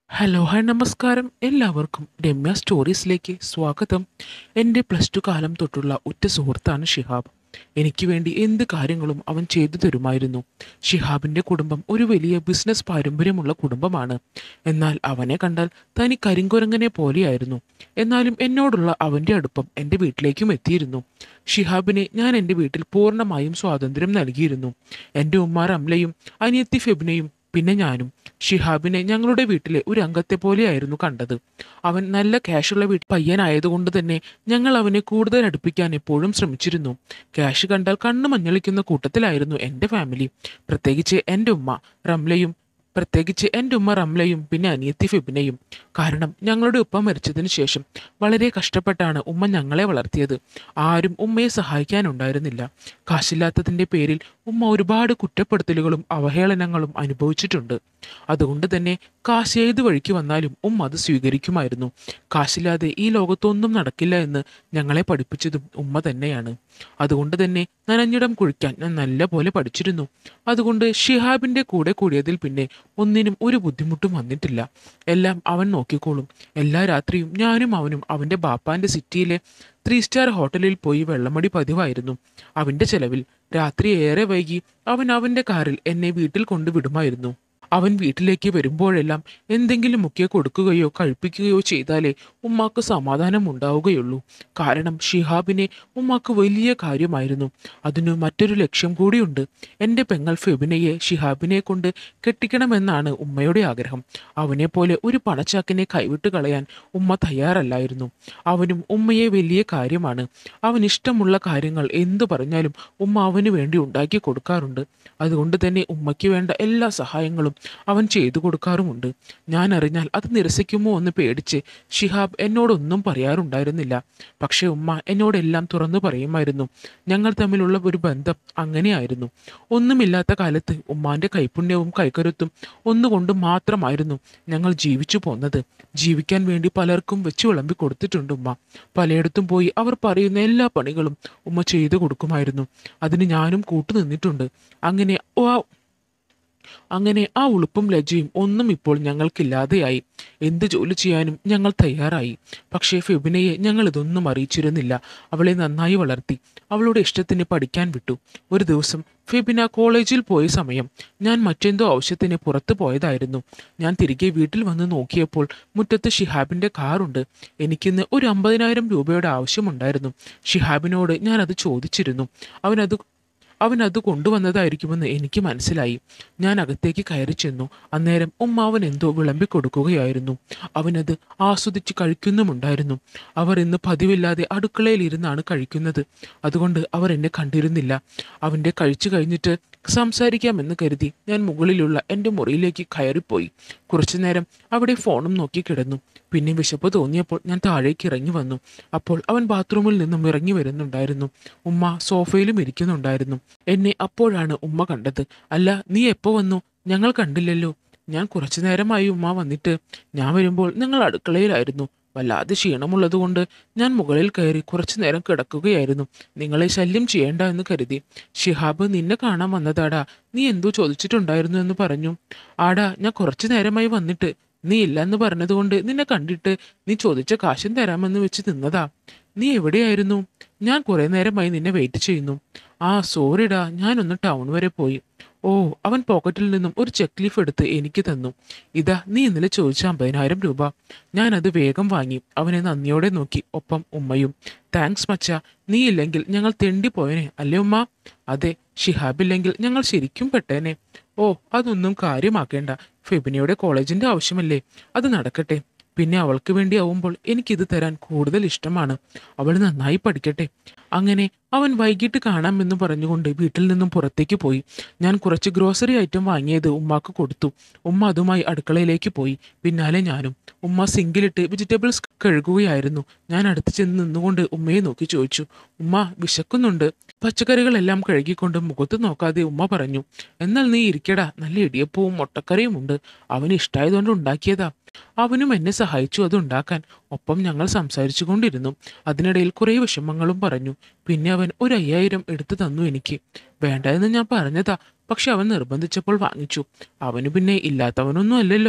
hello hi നമസ്കാരം എല്ലാവർക്കും രമ്യ സ്റ്റോറീസിലേക്ക് സ്വാഗതം എൻ്റെ പ്ലസ് ടു കാലം തൊട്ടുള്ള ഉറ്റ സുഹൃത്താണ് ഷിഹാബ് എനിക്ക് വേണ്ടി എന്ത് കാര്യങ്ങളും അവൻ ചെയ്തു തരുമായിരുന്നു ഷിഹാബിൻ്റെ കുടുംബം ഒരു വലിയ ബിസിനസ് പാരമ്പര്യമുള്ള കുടുംബമാണ് എന്നാൽ അവനെ കണ്ടാൽ തനി കരിങ്കുരങ്ങനെ പോലെയായിരുന്നു എന്നാലും എന്നോടുള്ള അവൻ്റെ അടുപ്പം എൻ്റെ വീട്ടിലേക്കും എത്തിയിരുന്നു ഷിഹാബിനെ ഞാൻ എൻ്റെ വീട്ടിൽ പൂർണ്ണമായും സ്വാതന്ത്ര്യം നൽകിയിരുന്നു എൻ്റെ ഉമ്മ റംലയും അനിയത്തി ഫെബിനെയും പിന്നെ ഞാനും ഷിഹാബിനെ ഞങ്ങളുടെ വീട്ടിലെ ഒരു അംഗത്തെ പോലെയായിരുന്നു കണ്ടത് അവൻ നല്ല ക്യാഷുള്ള വീട്ട് പയ്യനായതുകൊണ്ട് തന്നെ ഞങ്ങൾ അവനെ കൂടുതൽ അടുപ്പിക്കാൻ എപ്പോഴും ശ്രമിച്ചിരുന്നു ക്യാഷ് കണ്ടാൽ കണ്ണു മഞ്ഞളിക്കുന്ന കൂട്ടത്തിലായിരുന്നു എൻ്റെ ഫാമിലി പ്രത്യേകിച്ച് എൻ്റെ ഉമ്മ റംലയും പ്രത്യേകിച്ച് എൻ്റെ ഉമ്മ റംലയും പിന്നെ അനിയത്തി ഫിബിനെയും കാരണം ഞങ്ങളുടെ ഉപ്പ മരിച്ചതിന് ശേഷം വളരെ കഷ്ടപ്പെട്ടാണ് ഉമ്മ ഞങ്ങളെ വളർത്തിയത് ആരും ഉമ്മയെ സഹായിക്കാനുണ്ടായിരുന്നില്ല കാശില്ലാത്തതിൻ്റെ പേരിൽ ഉമ്മ ഒരുപാട് കുറ്റപ്പെടുത്തലുകളും അവഹേളനങ്ങളും അനുഭവിച്ചിട്ടുണ്ട് അതുകൊണ്ട് തന്നെ കാശ് ഏത് വഴിക്ക് വന്നാലും ഉമ്മ അത് സ്വീകരിക്കുമായിരുന്നു കാശില്ലാതെ ഈ ലോകത്തൊന്നും നടക്കില്ല എന്ന് ഞങ്ങളെ പഠിപ്പിച്ചതും ഉമ്മ തന്നെയാണ് അതുകൊണ്ട് തന്നെ നനഞ്ഞിടം കുഴിക്കാൻ ഞാൻ നല്ല പോലെ പഠിച്ചിരുന്നു അതുകൊണ്ട് ഷിഹാബിൻ്റെ കൂടെ കൂടിയതിൽ പിന്നെ ഒന്നിനും ഒരു ബുദ്ധിമുട്ടും വന്നിട്ടില്ല എല്ലാം അവൻ നോക്കിക്കോളും എല്ലാ രാത്രിയും ഞാനും അവനും അവൻ്റെ ബാപ്പാൻ്റെ സിറ്റിയിലെ ത്രീ സ്റ്റാർ ഹോട്ടലിൽ പോയി വെള്ളമടി പതിവായിരുന്നു അവൻ്റെ ചെലവിൽ രാത്രി ഏറെ വൈകി അവൻ അവൻ്റെ കാറിൽ എന്നെ വീട്ടിൽ കൊണ്ടുവിടുമായിരുന്നു അവൻ വീട്ടിലേക്ക് വരുമ്പോഴെല്ലാം എന്തെങ്കിലും മുക്കിയ കൊടുക്കുകയോ കഴിപ്പിക്കുകയോ ചെയ്താലേ ഉമ്മാക്ക് സമാധാനം ഉണ്ടാവുകയുള്ളൂ കാരണം ഷിഹാബിനെ ഉമ്മാക്ക് വലിയ കാര്യമായിരുന്നു അതിനു മറ്റൊരു ലക്ഷ്യം കൂടിയുണ്ട് എൻ്റെ പെങ്ങൾ ഫെബിനയെ ഷിഹാബിനെ കൊണ്ട് കെട്ടിക്കണമെന്നാണ് ഉമ്മയുടെ ആഗ്രഹം അവനെ പോലെ ഒരു പണച്ചാക്കിനെ കൈവിട്ട് കളയാൻ ഉമ്മ തയ്യാറല്ലായിരുന്നു അവനും ഉമ്മയെ വലിയ കാര്യമാണ് അവൻ ഇഷ്ടമുള്ള കാര്യങ്ങൾ എന്തു പറഞ്ഞാലും ഉമ്മ അവന് വേണ്ടി ഉണ്ടാക്കി കൊടുക്കാറുണ്ട് അതുകൊണ്ട് തന്നെ ഉമ്മയ്ക്ക് വേണ്ട എല്ലാ സഹായങ്ങളും അവൻ ചെയ്തു കൊടുക്കാറുമുണ്ട് ഞാൻ അറിഞ്ഞാൽ അത് നിരസിക്കുമോ എന്ന് പേടിച്ച് ഷിഹാബ് എന്നോടൊന്നും പറയാറുണ്ടായിരുന്നില്ല പക്ഷേ ഉമ്മ എന്നോടെല്ലാം തുറന്നു പറയുമായിരുന്നു ഞങ്ങൾ തമ്മിലുള്ള ഒരു ബന്ധം അങ്ങനെയായിരുന്നു ഒന്നുമില്ലാത്ത കാലത്ത് ഉമ്മാന്റെ കൈപുണ്യവും കൈക്കരുത്തും ഒന്നുകൊണ്ട് മാത്രമായിരുന്നു ഞങ്ങൾ ജീവിച്ചു പോന്നത് ജീവിക്കാൻ വേണ്ടി പലർക്കും വെച്ച് വിളമ്പി കൊടുത്തിട്ടുണ്ട് ഉമ്മ പലയിടത്തും പോയി അവർ പറയുന്ന എല്ലാ പണികളും ഉമ്മ ചെയ്തു കൊടുക്കുമായിരുന്നു അതിന് ഞാനും കൂട്ടുനിന്നിട്ടുണ്ട് അങ്ങനെ ആ അങ്ങനെ ആ ഉളുപ്പും ലജ്ജയും ഒന്നും ഇപ്പോൾ ഞങ്ങൾക്കില്ലാതെയായി എന്ത് ജോലി ചെയ്യാനും ഞങ്ങൾ തയ്യാറായി പക്ഷേ ഫെബിനയെ ഞങ്ങൾ ഇതൊന്നും അറിയിച്ചിരുന്നില്ല അവളെ നന്നായി വളർത്തി അവളുടെ ഇഷ്ടത്തിന് പഠിക്കാൻ വിട്ടു ഒരു ദിവസം ഫെബിന കോളേജിൽ പോയ സമയം ഞാൻ മറ്റെന്തോ ആവശ്യത്തിന് പുറത്തു പോയതായിരുന്നു ഞാൻ തിരികെ വീട്ടിൽ വന്ന് നോക്കിയപ്പോൾ മുറ്റത്ത് ഷിഹാബിന്റെ കാറുണ്ട് എനിക്കിന്ന് ഒരു അമ്പതിനായിരം രൂപയുടെ ആവശ്യമുണ്ടായിരുന്നു ഷിഹാബിനോട് ഞാൻ അത് ചോദിച്ചിരുന്നു അവനത് അവൻ അത് കൊണ്ടുവന്നതായിരിക്കുമെന്ന് എനിക്ക് മനസ്സിലായി ഞാൻ അകത്തേക്ക് കയറി ചെന്നു അന്നേരം ഉമ്മാവൻ എന്തോ വിളമ്പി കൊടുക്കുകയായിരുന്നു അവനത് ആസ്വദിച്ച് കഴിക്കുന്നുമുണ്ടായിരുന്നു അവർ ഇന്ന് പതിവില്ലാതെ അടുക്കളയിൽ ഇരുന്നാണ് കഴിക്കുന്നത് അതുകൊണ്ട് അവർ എന്നെ കണ്ടിരുന്നില്ല അവൻ്റെ കഴിച്ചു കഴിഞ്ഞിട്ട് സംസാരിക്കാമെന്ന് കരുതി ഞാൻ മുകളിലുള്ള എൻ്റെ മുറിയിലേക്ക് കയറിപ്പോയി കുറച്ചു നേരം അവിടെ ഫോണും നോക്കി കിടന്നു പിന്നെ വിശപ്പ് തോന്നിയപ്പോൾ ഞാൻ താഴേക്ക് ഇറങ്ങി വന്നു അപ്പോൾ അവൻ ബാത്റൂമിൽ നിന്നും ഇറങ്ങി വരുന്നുണ്ടായിരുന്നു ഉമ്മ സോഫയിലും ഇരിക്കുന്നുണ്ടായിരുന്നു എന്നെ അപ്പോഴാണ് ഉമ്മ കണ്ടത് അല്ല നീ എപ്പോ വന്നു ഞങ്ങൾ കണ്ടില്ലല്ലോ ഞാൻ കുറച്ചു നേരമായി ഉമ്മ വന്നിട്ട് ഞാൻ വരുമ്പോൾ നിങ്ങൾ അടുക്കളയിലായിരുന്നു വല്ലാതെ ക്ഷീണമുള്ളതുകൊണ്ട് ഞാൻ മുകളിൽ കയറി കുറച്ചു നേരം കിടക്കുകയായിരുന്നു നിങ്ങളെ ശല്യം ചെയ്യേണ്ട എന്ന് കരുതി ഷിഹാബ് നിന്നെ കാണാൻ വന്നതാടാ നീ എന്തോ ചോദിച്ചിട്ടുണ്ടായിരുന്നു എന്ന് പറഞ്ഞു ആടാ ഞാൻ കുറച്ചു നേരമായി വന്നിട്ട് നീ ഇല്ലെന്ന് പറഞ്ഞതുകൊണ്ട് നിന്നെ കണ്ടിട്ട് നീ ചോദിച്ച കാശും തരാമെന്ന് വെച്ച് നിന്നതാ നീ എവിടെയായിരുന്നു ഞാൻ കുറെ നേരമായി നിന്നെ വെയിറ്റ് ചെയ്യുന്നു ആ സോറിടാ ഞാനൊന്ന് ടൗൺ വരെ പോയി ഓ അവൻ പോക്കറ്റിൽ നിന്നും ഒരു ചെക്ക് ലീഫ് എടുത്ത് എനിക്ക് തന്നു ഇതാ നീ ഇന്നലെ ചോദിച്ച അമ്പതിനായിരം രൂപ ഞാൻ അത് വേഗം വാങ്ങി അവനെ നന്ദിയോടെ നോക്കി ഒപ്പം ഉമ്മയും താങ്ക്സ് മച്ച നീ ഇല്ലെങ്കിൽ ഞങ്ങൾ തെണ്ടിപ്പോയനെ അല്ലേ ഉമ്മ അതെ ഷിഹാബില്ലെങ്കിൽ ഞങ്ങൾ ശരിക്കും പെട്ടേനെ ഓ അതൊന്നും കാര്യമാക്കേണ്ട ഫെബിനയുടെ കോളേജിന്റെ ആവശ്യമല്ലേ അത് നടക്കട്ടെ പിന്നെ അവൾക്ക് വേണ്ടി ആവുമ്പോൾ എനിക്കിത് തരാൻ കൂടുതൽ ഇഷ്ടമാണ് അവൾ നന്നായി പഠിക്കട്ടെ അങ്ങനെ അവൻ വൈകിട്ട് കാണാമെന്ന് പറഞ്ഞുകൊണ്ട് വീട്ടിൽ നിന്നും പുറത്തേക്ക് പോയി ഞാൻ കുറച്ച് ഗ്രോസറി ഐറ്റം വാങ്ങിയത് ഉമ്മാക്ക് കൊടുത്തു ഉമ്മ അതുമായി അടുക്കളയിലേക്ക് പോയി പിന്നാലെ ഞാനും ഉമ്മ സിങ്കിലിട്ട് വെജിറ്റബിൾസ് കഴുകുകയായിരുന്നു ഞാൻ അടുത്ത് ചെന്ന് നിന്നുകൊണ്ട് ഉമ്മയെ നോക്കി ചോദിച്ചു ഉമ്മ വിശക്കുന്നുണ്ട് പച്ചക്കറികളെല്ലാം കഴുകിക്കൊണ്ട് മുഖത്ത് നോക്കാതെ ഉമ്മ പറഞ്ഞു എന്നാൽ നീ ഇരിക്കടാ നല്ല ഇടിയപ്പവും മുട്ടക്കറിയും ഉണ്ട് അവന് ഇഷ്ടമായതുകൊണ്ട് ഉണ്ടാക്കിയതാ അവനും എന്നെ സഹായിച്ചു അത് ഉണ്ടാക്കാൻ ഒപ്പം ഞങ്ങൾ സംസാരിച്ചു കൊണ്ടിരുന്നു അതിനിടയിൽ കുറേ വിഷമങ്ങളും പറഞ്ഞു പിന്നെ അവൻ ഒരു അയ്യായിരം എടുത്തു തന്നു എനിക്ക് വേണ്ട എന്ന് ഞാൻ പറഞ്ഞതാ പക്ഷെ അവൻ നിർബന്ധിച്ചപ്പോൾ വാങ്ങിച്ചു അവന് പിന്നെ ഇല്ലാത്തവനൊന്നും അല്ലല്ലോ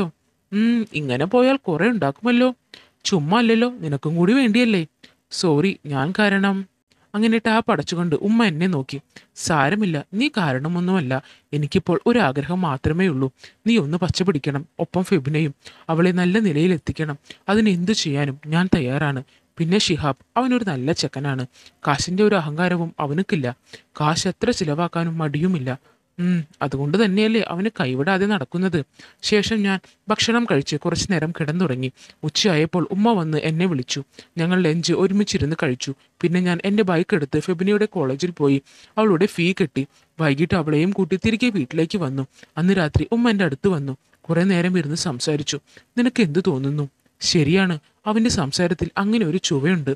ഉം ഇങ്ങനെ പോയാൽ കുറെ ഉണ്ടാക്കുമല്ലോ ചുമ്മാ അല്ലല്ലോ നിനക്കും കൂടി വേണ്ടിയല്ലേ സോറി ഞാൻ കാരണം അങ്ങനെ ടാപ്പ് അടച്ചുകൊണ്ട് ഉമ്മ എന്നെ നോക്കി സാരമില്ല നീ കാരണമൊന്നുമല്ല എനിക്കിപ്പോൾ ഒരു ആഗ്രഹം മാത്രമേ ഉള്ളൂ നീ ഒന്ന് പച്ച പിടിക്കണം ഒപ്പം ഫെബിനെയും അവളെ നല്ല നിലയിൽ എത്തിക്കണം അതിന് എന്തു ചെയ്യാനും ഞാൻ തയ്യാറാണ് പിന്നെ ഷിഹാബ് അവനൊരു നല്ല ചെക്കനാണ് കാശിന്റെ ഒരു അഹങ്കാരവും അവനക്കില്ല കാശ് എത്ര ചിലവാക്കാനും മടിയുമില്ല ഉം അതുകൊണ്ട് തന്നെയല്ലേ അവന് കൈവിടാതെ നടക്കുന്നത് ശേഷം ഞാൻ ഭക്ഷണം കഴിച്ച് കുറച്ചു നേരം കിടന്നുറങ്ങി ഉച്ചയായപ്പോൾ ഉമ്മ വന്ന് എന്നെ വിളിച്ചു ഞങ്ങൾ ലഞ്ച് ഒരുമിച്ചിരുന്ന് കഴിച്ചു പിന്നെ ഞാൻ എൻ്റെ ബൈക്ക് എടുത്ത് ഫെബിനിയുടെ കോളേജിൽ പോയി അവളുടെ ഫീ കെട്ടി വൈകിട്ട് അവളെയും കൂട്ടി തിരികെ വീട്ടിലേക്ക് വന്നു അന്ന് രാത്രി ഉമ്മ എൻ്റെ അടുത്ത് വന്നു കുറെ നേരം ഇരുന്ന് സംസാരിച്ചു നിനക്ക് എന്തു തോന്നുന്നു ശരിയാണ് അവന്റെ സംസാരത്തിൽ അങ്ങനെ ഒരു ചുവയുണ്ട്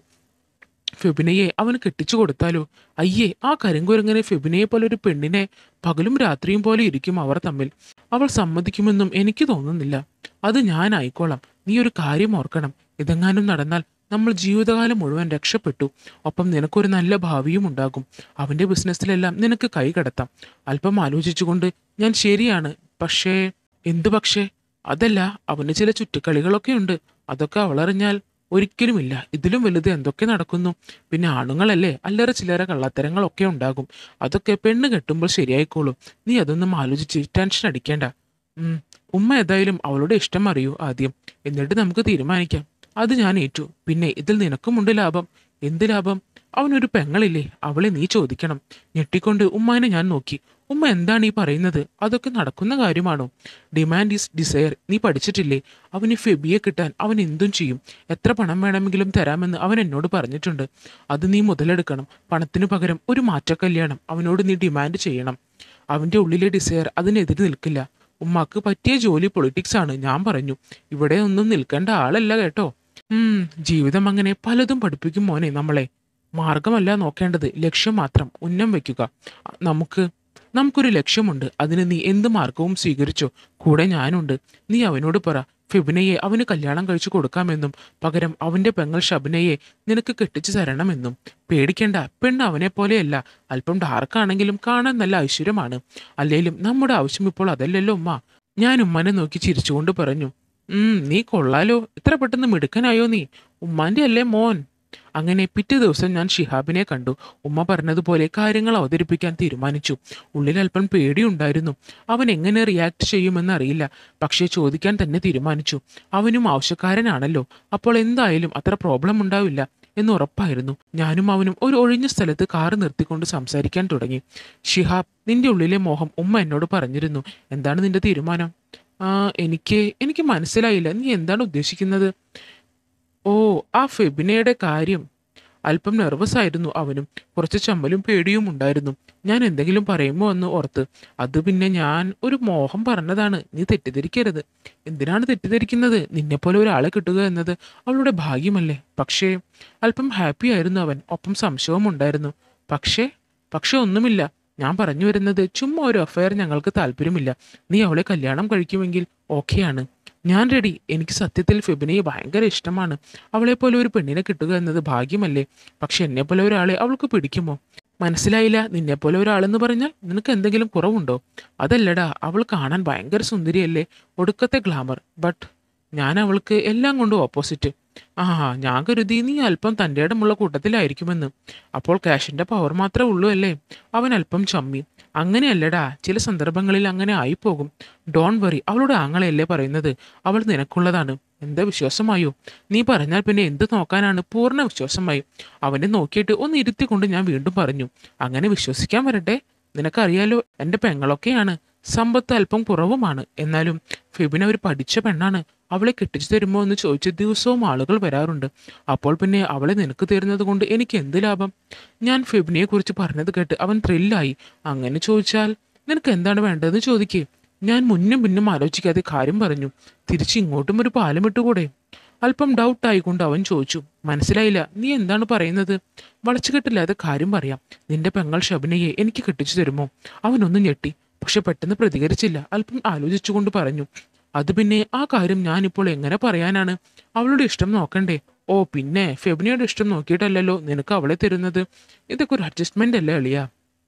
ഫെബിനയെ അവന് കെട്ടിച്ചു കൊടുത്താലോ അയ്യേ ആ കരിങ്കുരങ്ങനെ ഫെബിനയെ പോലെ ഒരു പെണ്ണിനെ പകലും രാത്രിയും പോലെ ഇരിക്കും അവർ തമ്മിൽ അവൾ സമ്മതിക്കുമെന്നും എനിക്ക് തോന്നുന്നില്ല അത് ഞാൻ ആയിക്കോളാം നീ ഒരു കാര്യം ഓർക്കണം ഇതെങ്ങാനും നടന്നാൽ നമ്മൾ ജീവിതകാലം മുഴുവൻ രക്ഷപ്പെട്ടു ഒപ്പം നിനക്കൊരു നല്ല ഭാവിയും ഉണ്ടാകും അവന്റെ ബിസിനസ്സിലെല്ലാം നിനക്ക് കൈ കടത്താം അല്പം ആലോചിച്ചുകൊണ്ട് ഞാൻ ശരിയാണ് പക്ഷേ എന്തു പക്ഷേ അതല്ല അവന് ചില ചുറ്റുക്കളികളൊക്കെ ഉണ്ട് അതൊക്കെ അവളറിഞ്ഞാൽ ഒരിക്കലുമില്ല ഇതിലും വലുത് എന്തൊക്കെ നടക്കുന്നു പിന്നെ ആണുങ്ങളല്ലേ അല്ലറ ചില്ലറ കള്ളത്തരങ്ങളൊക്കെ ഉണ്ടാകും അതൊക്കെ പെണ്ണ് കെട്ടുമ്പോൾ ശരിയായിക്കോളും നീ അതൊന്നും ആലോചിച്ച് ടെൻഷൻ അടിക്കേണ്ട ഉം ഉമ്മ ഏതായാലും അവളുടെ ഇഷ്ടം അറിയൂ ആദ്യം എന്നിട്ട് നമുക്ക് തീരുമാനിക്കാം അത് ഞാൻ ഏറ്റു പിന്നെ ഇതിൽ നിനക്കുമുണ്ട് ലാഭം എന്ത് ലാഭം അവനൊരു പെങ്ങളില്ലേ അവളെ നീ ചോദിക്കണം ഞെട്ടിക്കൊണ്ട് ഉമ്മാനെ ഞാൻ നോക്കി ഉമ്മ എന്താണ് ഈ പറയുന്നത് അതൊക്കെ നടക്കുന്ന കാര്യമാണോ ഡിമാൻഡ് ഈസ് ഡിസയർ നീ പഠിച്ചിട്ടില്ലേ അവന് ഫെബിയെ കിട്ടാൻ അവൻ എന്തും ചെയ്യും എത്ര പണം വേണമെങ്കിലും തരാമെന്ന് അവൻ എന്നോട് പറഞ്ഞിട്ടുണ്ട് അത് നീ മുതലെടുക്കണം പണത്തിനു പകരം ഒരു മാറ്റക്കല്യാണം അവനോട് നീ ഡിമാൻഡ് ചെയ്യണം അവന്റെ ഉള്ളിലെ ഡിസയർ അതിനെതിരെ നിൽക്കില്ല ഉമ്മാക്ക് പറ്റിയ ജോലി പൊളിറ്റിക്സ് ആണ് ഞാൻ പറഞ്ഞു ഇവിടെ ഒന്നും നിൽക്കേണ്ട ആളല്ല കേട്ടോ ഉം ജീവിതം അങ്ങനെ പലതും പഠിപ്പിക്കും മോനെ നമ്മളെ മാർഗമല്ല നോക്കേണ്ടത് ലക്ഷ്യം മാത്രം ഉന്നം വെക്കുക നമുക്ക് നമുക്കൊരു ലക്ഷ്യമുണ്ട് അതിന് നീ എന്ത് മാർഗവും സ്വീകരിച്ചോ കൂടെ ഞാനുണ്ട് നീ അവനോട് പറ ഫെബിനയെ അവന് കല്യാണം കഴിച്ചു കൊടുക്കാമെന്നും പകരം അവന്റെ പെങ്ങൾ ഷബിനയെ നിനക്ക് കെട്ടിച്ചു തരണമെന്നും പേടിക്കണ്ട പെണ്ണ് അവനെ പോലെയല്ല അല്പം ഡാർക്കാണെങ്കിലും കാണാൻ നല്ല ഐശ്വര്യമാണ് അല്ലേലും നമ്മുടെ ആവശ്യം ഇപ്പോൾ അതല്ലല്ലോ ഉമ്മ ഞാൻ ഉമ്മനെ നോക്കി ചിരിച്ചുകൊണ്ട് പറഞ്ഞു ഉം നീ കൊള്ളാലോ ഇത്ര പെട്ടെന്ന് മിടുക്കനായോ നീ ഉമ്മാന്റെ അല്ലേ മോൻ അങ്ങനെ പിറ്റേ ദിവസം ഞാൻ ഷിഹാബിനെ കണ്ടു ഉമ്മ പറഞ്ഞതുപോലെ കാര്യങ്ങൾ അവതരിപ്പിക്കാൻ തീരുമാനിച്ചു ഉള്ളിൽ അല്പം പേടിയുണ്ടായിരുന്നു അവൻ എങ്ങനെ റിയാക്ട് ചെയ്യുമെന്ന് അറിയില്ല പക്ഷേ ചോദിക്കാൻ തന്നെ തീരുമാനിച്ചു അവനും ആവശ്യക്കാരനാണല്ലോ അപ്പോൾ എന്തായാലും അത്ര പ്രോബ്ലം ഉണ്ടാവില്ല എന്ന് ഉറപ്പായിരുന്നു ഞാനും അവനും ഒരു ഒഴിഞ്ഞ സ്ഥലത്ത് കാറ് നിർത്തിക്കൊണ്ട് സംസാരിക്കാൻ തുടങ്ങി ഷിഹാബ് നിന്റെ ഉള്ളിലെ മോഹം ഉമ്മ എന്നോട് പറഞ്ഞിരുന്നു എന്താണ് നിന്റെ തീരുമാനം ആ എനിക്ക് എനിക്ക് മനസ്സിലായില്ല നീ എന്താണ് ഉദ്ദേശിക്കുന്നത് ഓ ആ ഫെബിനയുടെ കാര്യം അല്പം നെർവസ് ആയിരുന്നു അവനും കുറച്ച് ചമ്മലും പേടിയും ഉണ്ടായിരുന്നു ഞാൻ എന്തെങ്കിലും പറയുമോ എന്ന് ഓർത്ത് അത് പിന്നെ ഞാൻ ഒരു മോഹം പറഞ്ഞതാണ് നീ തെറ്റിദ്ധരിക്കരുത് എന്തിനാണ് തെറ്റിദ്ധരിക്കുന്നത് നിന്നെപ്പോലെ ഒരാളെ കിട്ടുക എന്നത് അവളുടെ ഭാഗ്യമല്ലേ പക്ഷേ അല്പം ഹാപ്പി ആയിരുന്നു അവൻ ഒപ്പം സംശയവും ഉണ്ടായിരുന്നു പക്ഷേ പക്ഷെ ഒന്നുമില്ല ഞാൻ പറഞ്ഞു വരുന്നത് ചുമ്മാ ഒരു അഫയർ ഞങ്ങൾക്ക് താല്പര്യമില്ല നീ അവളെ കല്യാണം കഴിക്കുമെങ്കിൽ ഓക്കെയാണ് ഞാൻ റെഡി എനിക്ക് സത്യത്തിൽ ഫെബിനയെ ഭയങ്കര ഇഷ്ടമാണ് അവളെ പോലെ ഒരു പെണ്ണിനെ കിട്ടുക എന്നത് ഭാഗ്യമല്ലേ പക്ഷെ എന്നെ പോലെ ഒരാളെ അവൾക്ക് പിടിക്കുമോ മനസ്സിലായില്ല നിന്നെ പോലെ ഒരാളെന്ന് പറഞ്ഞാൽ നിനക്ക് എന്തെങ്കിലും കുറവുണ്ടോ അതല്ലടാ അവൾ കാണാൻ ഭയങ്കര സുന്ദരിയല്ലേ ഒടുക്കത്തെ ഗ്ലാമർ ബട്ട് ഞാൻ അവൾക്ക് എല്ലാം കൊണ്ടും ഓപ്പോസിറ്റ് ആ ഞാൻ കരുതി നീ അല്പം തൻ്റെ ഇടമുള്ള കൂട്ടത്തിലായിരിക്കുമെന്ന് അപ്പോൾ ക്യാഷിന്റെ പവർ മാത്രമേ ഉള്ളൂ അല്ലേ അവൻ അല്പം ചമ്മി അങ്ങനെയല്ലടാ ചില സന്ദർഭങ്ങളിൽ അങ്ങനെ ആയിപ്പോകും ഡോൺ വറി അവളുടെ ആങ്ങളെയല്ലേ പറയുന്നത് അവൾ നിനക്കുള്ളതാണ് എന്താ വിശ്വാസമായോ നീ പറഞ്ഞാൽ പിന്നെ എന്ത് നോക്കാനാണ് പൂർണ്ണ വിശ്വാസമായി അവനെ നോക്കിയിട്ട് ഒന്ന് ഇരുത്തിക്കൊണ്ട് ഞാൻ വീണ്ടും പറഞ്ഞു അങ്ങനെ വിശ്വസിക്കാൻ വരട്ടെ നിനക്കറിയാലോ എൻ്റെ പെങ്ങളൊക്കെയാണ് സമ്പത്ത് അല്പം കുറവുമാണ് എന്നാലും ഫെബിന ഒരു പഠിച്ച പെണ്ണാണ് അവളെ കെട്ടിച്ചു തരുമോ എന്ന് ചോദിച്ച് ദിവസവും ആളുകൾ വരാറുണ്ട് അപ്പോൾ പിന്നെ അവളെ നിനക്ക് തരുന്നത് കൊണ്ട് എനിക്ക് എന്ത് ലാഭം ഞാൻ ഫെബിനയെ കുറിച്ച് പറഞ്ഞത് കേട്ട് അവൻ ത്രില്ലായി അങ്ങനെ ചോദിച്ചാൽ നിനക്ക് എന്താണ് വേണ്ടതെന്ന് ചോദിക്കേ ഞാൻ മുന്നും പിന്നും ആലോചിക്കാതെ കാര്യം പറഞ്ഞു തിരിച്ച് ഇങ്ങോട്ടും ഒരു പാലം ഇട്ടുകൂടെ അല്പം ഡൗട്ട് ആയിക്കൊണ്ട് അവൻ ചോദിച്ചു മനസ്സിലായില്ല നീ എന്താണ് പറയുന്നത് വളച്ചുകെട്ടില്ലാതെ കാര്യം പറയാം നിന്റെ പെങ്ങൾ ഷബിനയെ എനിക്ക് കെട്ടിച്ചു തരുമോ അവനൊന്ന് ഞെട്ടി പക്ഷെ പെട്ടെന്ന് പ്രതികരിച്ചില്ല അല്പം ആലോചിച്ചുകൊണ്ട് പറഞ്ഞു അത് പിന്നെ ആ കാര്യം ഞാനിപ്പോൾ എങ്ങനെ പറയാനാണ് അവളുടെ ഇഷ്ടം നോക്കണ്ടേ ഓ പിന്നെ ഫെബിനയുടെ ഇഷ്ടം നോക്കിയിട്ടല്ലല്ലോ നിനക്ക് അവളെ തരുന്നത് ഇതൊക്കെ ഒരു അഡ്ജസ്റ്റ്മെന്റ് അല്ലേ അളിയ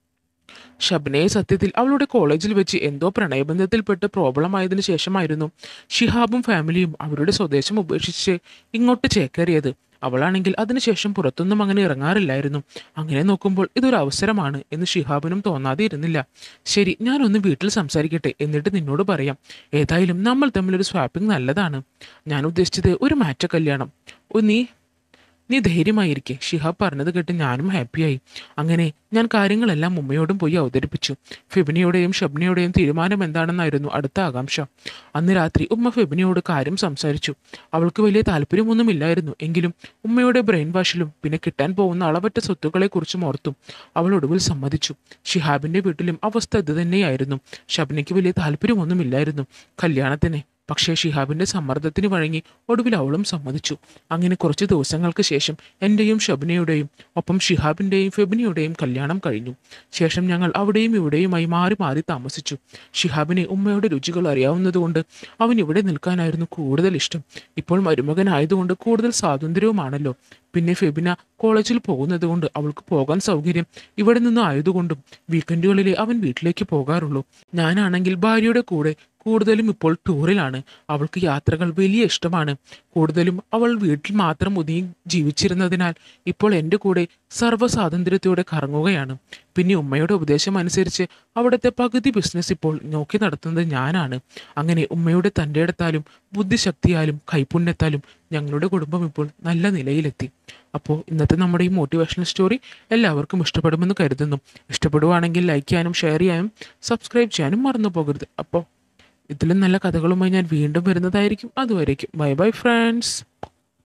ഷബ്നയെ സത്യത്തിൽ അവളുടെ കോളേജിൽ വെച്ച് എന്തോ പ്രണയബന്ധത്തിൽപ്പെട്ട് പ്രോബ്ലം ആയതിനു ശേഷമായിരുന്നു ഷിഹാബും ഫാമിലിയും അവരുടെ സ്വദേശം ഉപേക്ഷിച്ച് ഇങ്ങോട്ട് ചേക്കേറിയത് അവളാണെങ്കിൽ അതിനുശേഷം പുറത്തൊന്നും അങ്ങനെ ഇറങ്ങാറില്ലായിരുന്നു അങ്ങനെ നോക്കുമ്പോൾ ഇതൊരു അവസരമാണ് എന്ന് ഷിഹാബിനും തോന്നാതെ ഇരുന്നില്ല ശരി ഞാനൊന്ന് വീട്ടിൽ സംസാരിക്കട്ടെ എന്നിട്ട് നിന്നോട് പറയാം ഏതായാലും നമ്മൾ തമ്മിലൊരു സ്വാപ്പിംഗ് നല്ലതാണ് ഞാൻ ഉദ്ദേശിച്ചത് ഒരു മാറ്റ കല്യാണം ഓ നീ നീ ധൈര്യമായിരിക്കെ ഷിഹാബ് പറഞ്ഞത് കേട്ട് ഞാനും ഹാപ്പിയായി അങ്ങനെ ഞാൻ കാര്യങ്ങളെല്ലാം ഉമ്മയോടും പോയി അവതരിപ്പിച്ചു ഫെബിനിയുടെയും ഷബ്നയുടെയും തീരുമാനം എന്താണെന്നായിരുന്നു അടുത്ത ആകാംക്ഷ അന്ന് രാത്രി ഉമ്മ ഫെബിനിയോട് കാര്യം സംസാരിച്ചു അവൾക്ക് വലിയ താല്പര്യമൊന്നുമില്ലായിരുന്നു എങ്കിലും ഉമ്മയുടെ ബ്രെയിൻ വാഷിലും പിന്നെ കിട്ടാൻ പോകുന്ന അളവറ്റ സ്വത്തുക്കളെക്കുറിച്ചും ഓർത്തും അവൾ ഒടുവിൽ സമ്മതിച്ചു ഷിഹാബിന്റെ വീട്ടിലും അവസ്ഥ ഇത് തന്നെയായിരുന്നു ഷബ്നയ്ക്ക് വലിയ താല്പര്യമൊന്നുമില്ലായിരുന്നു കല്യാണത്തിന് പക്ഷേ ഷിഹാബിന്റെ സമ്മർദ്ദത്തിന് വഴങ്ങി ഒടുവിൽ അവളും സമ്മതിച്ചു അങ്ങനെ കുറച്ച് ദിവസങ്ങൾക്ക് ശേഷം എൻ്റെയും ഷബ്നയുടെയും ഒപ്പം ഷിഹാബിൻ്റെയും ഫെബിനിയുടെയും കല്യാണം കഴിഞ്ഞു ശേഷം ഞങ്ങൾ അവിടെയും ഇവിടെയുമായി മാറി മാറി താമസിച്ചു ഷിഹാബിനെ ഉമ്മയുടെ രുചികൾ അറിയാവുന്നതുകൊണ്ട് അവൻ ഇവിടെ നിൽക്കാനായിരുന്നു കൂടുതൽ ഇഷ്ടം ഇപ്പോൾ മരുമകനായതുകൊണ്ട് കൂടുതൽ സ്വാതന്ത്ര്യവുമാണല്ലോ പിന്നെ ഫെബിന കോളേജിൽ പോകുന്നത് കൊണ്ട് അവൾക്ക് പോകാൻ സൗകര്യം ഇവിടെ നിന്ന് ആയതുകൊണ്ടും വീക്കെൻഡുകളിലെ അവൻ വീട്ടിലേക്ക് പോകാറുള്ളൂ ഞാനാണെങ്കിൽ ഭാര്യയുടെ കൂടെ കൂടുതലും ഇപ്പോൾ ടൂറിലാണ് അവൾക്ക് യാത്രകൾ വലിയ ഇഷ്ടമാണ് കൂടുതലും അവൾ വീട്ടിൽ മാത്രം ഒതുങ്ങി ജീവിച്ചിരുന്നതിനാൽ ഇപ്പോൾ എൻ്റെ കൂടെ സർവ്വ സ്വാതന്ത്ര്യത്തോടെ കറങ്ങുകയാണ് പിന്നെ ഉമ്മയുടെ ഉപദേശം അനുസരിച്ച് അവിടുത്തെ പകുതി ബിസിനസ് ഇപ്പോൾ നോക്കി നടത്തുന്നത് ഞാനാണ് അങ്ങനെ ഉമ്മയുടെ തൻ്റെ ഇടത്താലും ബുദ്ധിശക്തിയാലും കൈപുണ്യത്താലും ഞങ്ങളുടെ കുടുംബം ഇപ്പോൾ നല്ല നിലയിലെത്തി അപ്പോൾ ഇന്നത്തെ നമ്മുടെ ഈ മോട്ടിവേഷണൽ സ്റ്റോറി എല്ലാവർക്കും ഇഷ്ടപ്പെടുമെന്ന് കരുതുന്നു ഇഷ്ടപ്പെടുവാണെങ്കിൽ ലൈക്ക് ചെയ്യാനും ഷെയർ ചെയ്യാനും സബ്സ്ക്രൈബ് ചെയ്യാനും മറന്നു പോകരുത് അപ്പോൾ ഇതിലും നല്ല കഥകളുമായി ഞാൻ വീണ്ടും വരുന്നതായിരിക്കും അതുവരേക്കും ബൈ ബൈ ഫ്രണ്ട്സ്